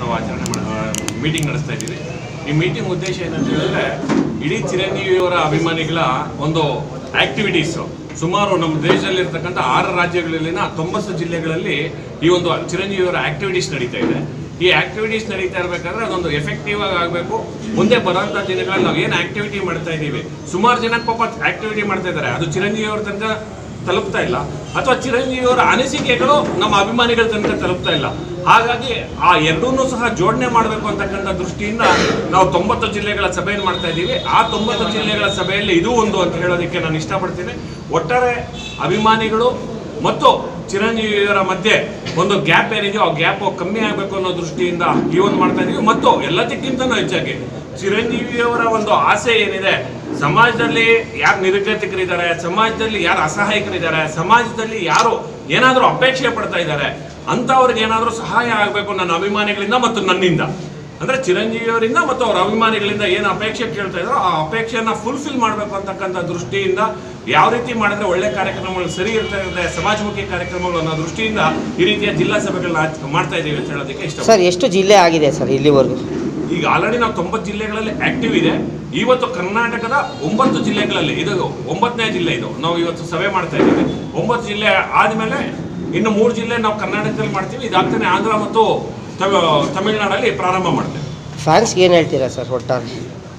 ನಾವು ಆಚರಣೆ ಮೀಟಿಂಗ್ ನಡೆಸ್ತಾ ಇದ್ದೀವಿ ಈ ಮೀಟಿಂಗ್ ಉದ್ದೇಶ ಏನಂತ ಹೇಳಿದ್ರೆ ಇಡೀ ಚಿರಂಜೀವಿಯವರ ಅಭಿಮಾನಿಗಳ ಒಂದು ಆಕ್ಟಿವಿಟೀಸ್ ಸುಮಾರು ನಮ್ಮ ದೇಶದಲ್ಲಿರ್ತಕ್ಕಂಥ ಆರು ರಾಜ್ಯಗಳಲ್ಲಿನ ತೊಂಬತ್ತು ಜಿಲ್ಲೆಗಳಲ್ಲಿ ಈ ಒಂದು ಚಿರಂಜೀವಿಯವರ ಆಕ್ಟಿವಿಟೀಸ್ ನಡೀತಾ ಇದೆ ಈ ಆಕ್ಟಿವಿಟೀಸ್ ನಡೀತಾ ಇರಬೇಕಾದ್ರೆ ಅದೊಂದು ಎಫೆಕ್ಟಿವ್ ಆಗಿ ಆಗಬೇಕು ಮುಂದೆ ಬರೋಂಥ ದಿನಗಳಲ್ಲಿ ನಾವು ಏನು ಆಕ್ಟಿವಿಟಿ ಮಾಡ್ತಾ ಇದ್ದೀವಿ ಸುಮಾರು ಜನ ಪಾಪ ಆಕ್ಟಿವಿಟಿ ಮಾಡ್ತಾ ಇದ್ದಾರೆ ಅದು ಚಿರಂಜೀವಿಯವ್ರ ತನಕ ತಲುಪ್ತಾ ಇಲ್ಲ ಅಥವಾ ಚಿರಂಜೀವಿಯವರ ಅನಿಸಿಕೆಗಳು ನಮ್ಮ ಅಭಿಮಾನಿಗಳ ತನಕ ತಲುಪ್ತಾ ಇಲ್ಲ ಹಾಗಾಗಿ ಆ ಎರಡನ್ನೂ ಸಹ ಜೋಡಣೆ ಮಾಡಬೇಕು ಅಂತಕ್ಕಂಥ ದೃಷ್ಟಿಯಿಂದ ನಾವು ತೊಂಬತ್ತು ಜಿಲ್ಲೆಗಳ ಸಭೆಯನ್ನು ಮಾಡ್ತಾ ಇದ್ದೀವಿ ಆ ತೊಂಬತ್ತು ಜಿಲ್ಲೆಗಳ ಸಭೆಯಲ್ಲಿ ಇದು ಒಂದು ಅಂತ ಹೇಳೋದಕ್ಕೆ ನಾನು ಇಷ್ಟಪಡ್ತೀನಿ ಒಟ್ಟಾರೆ ಅಭಿಮಾನಿಗಳು ಮತ್ತು ಚಿರಂಜೀವಿಯವರ ಮಧ್ಯೆ ಒಂದು ಗ್ಯಾಪ್ ಏನಿದೆಯೋ ಆ ಗ್ಯಾಪ್ ಕಮ್ಮಿ ಆಗಬೇಕು ಅನ್ನೋ ದೃಷ್ಟಿಯಿಂದ ಈ ಒಂದು ಮಾಡ್ತಾ ಇದೀವಿ ಮತ್ತು ಎಲ್ಲದಕ್ಕಿಂತನೂ ಹೆಚ್ಚಾಗಿ ಚಿರಂಜೀವಿಯವರ ಒಂದು ಆಸೆ ಏನಿದೆ ಸಮಾಜದಲ್ಲಿ ಯಾರು ನಿರ್ಗತಿಕರಿದ್ದಾರೆ ಸಮಾಜದಲ್ಲಿ ಯಾರು ಅಸಹಾಯಕರಿದ್ದಾರೆ ಸಮಾಜದಲ್ಲಿ ಯಾರು ಏನಾದರೂ ಅಪೇಕ್ಷೆ ಪಡ್ತಾ ಇದ್ದಾರೆ ಅಂಥವ್ರಿಗೆ ಏನಾದರೂ ಸಹಾಯ ಆಗಬೇಕು ನನ್ನ ಅಭಿಮಾನಿಗಳಿಂದ ಮತ್ತು ನನ್ನಿಂದ ಅಂದ್ರೆ ಚಿರಂಜೀವಿಯವರಿಂದ ಮತ್ತು ಅವರ ಅಭಿಮಾನಿಗಳಿಂದ ಏನು ಅಪೇಕ್ಷೆ ಕೇಳ್ತಾ ಇದ್ದಾರೋ ಆ ಅಪೇಕ್ಷೆಯನ್ನ ಫುಲ್ಫಿಲ್ ಮಾಡಬೇಕು ಅಂತಕ್ಕಂಥ ದೃಷ್ಟಿಯಿಂದ ಯಾವ ರೀತಿ ಮಾಡಿದ್ರೆ ಒಳ್ಳೆ ಕಾರ್ಯಕ್ರಮಗಳು ಸರಿ ಇರ್ತಾ ಇದೆ ಸಮಾಜಮುಖಿ ಕಾರ್ಯಕ್ರಮಗಳು ಅನ್ನೋ ದೃಷ್ಟಿಯಿಂದ ಈ ರೀತಿಯ ಜಿಲ್ಲಾ ಸಭೆಗಳನ್ನ ಆಚ- ಮಾಡ್ತಾ ಇದ್ದೀವಿ ಅಂತ ಹೇಳೋದಕ್ಕೆ ಇಷ್ಟ ಸರ್ ಎಷ್ಟು ಜಿಲ್ಲೆ ಆಗಿದೆ ಸರ್ ಇಲ್ಲಿವರೆಗೂ ಈಗ ಆಲ್ರೆಡಿ ನಾವು ತೊಂಬತ್ತು ಜಿಲ್ಲೆಗಳಲ್ಲಿ ಆಕ್ಟಿವ್ ಇದೆ ಇವತ್ತು ಕರ್ನಾಟಕದ ಒಂಬತ್ತು ಜಿಲ್ಲೆಗಳಲ್ಲಿ ಇದು ಒಂಬತ್ತನೇ ಜಿಲ್ಲೆ ಇದು ನಾವು ಇವತ್ತು ಸಭೆ ಮಾಡ್ತಾ ಇದ್ದೀವಿ ಒಂಬತ್ತು ಜಿಲ್ಲೆ ಆದಮೇಲೆ ಇನ್ನು ಮೂರು ಜಿಲ್ಲೆ ನಾವು ಕರ್ನಾಟಕದಲ್ಲಿ ಮಾಡ್ತೀವಿ ಇದಾಗ್ತಾನೆ ಆಂಧ್ರ ಮತ್ತು ತಮಿ- ತಮಿಳುನಾಡಲ್ಲಿ ಪ್ರಾರಂಭ ಮಾಡ್ತೇವೆ ಫ್ಯಾನ್ಸ್ಗೆ ಏನು ಹೇಳ್ತೀರಾ ಸರ್ ಒಟ್ಟಾರೆ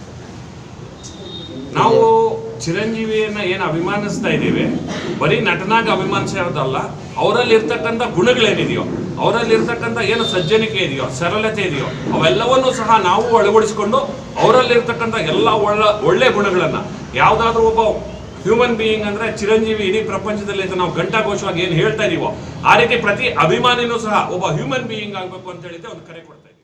ನಾವು ಚಿರಂಜೀವಿಯನ್ನ ಏನು ಅಭಿಮಾನಿಸ್ತಾ ಇದ್ದೀವಿ ಬರೀ ನಟನಾಗಿ ಅಭಿಮಾನಿಸೋದಲ್ಲ ಅವರಲ್ಲಿ ಇರ್ತಕ್ಕಂಥ ಗುಣಗಳೇನಿದೆಯೋ ಅವರಲ್ಲಿ ಇರ್ತಕ್ಕಂಥ ಏನು ಸಜ್ಜನಿಕೆ ಇದೆಯೋ ಸರಳತೆ ಇದೆಯೋ ಅವೆಲ್ಲವನ್ನೂ ಸಹ ನಾವು ಅಳವಡಿಸಿಕೊಂಡು ಅವರಲ್ಲಿರ್ತಕ್ಕಂಥ ಎಲ್ಲ ಒಳ್ಳೆ ಒಳ್ಳೆ ಗುಣಗಳನ್ನ ಯಾವುದಾದ್ರೂ ಒಬ್ಬ ಹ್ಯೂಮನ್ ಬೀಯಿಂಗ್ ಅಂದ್ರೆ ಚಿರಂಜೀವಿ ಇಡೀ ಪ್ರಪಂಚದಲ್ಲಿ ಅಂತ ನಾವು ಘಂಟಾಘೋಷವಾಗಿ ಏನು ಹೇಳ್ತಾ ಇದೀವೋ ಆ ರೀತಿ ಪ್ರತಿ ಅಭಿಮಾನಿನೂ ಸಹ ಒಬ್ಬ ಹ್ಯೂಮನ್ ಬೀಯಿಂಗ್ ಆಗಬೇಕು ಅಂತ ಹೇಳಿದ್ರೆ ಒಂದು ಕರೆ ಕೊಡ್ತಾ ಇದ್ದೀವಿ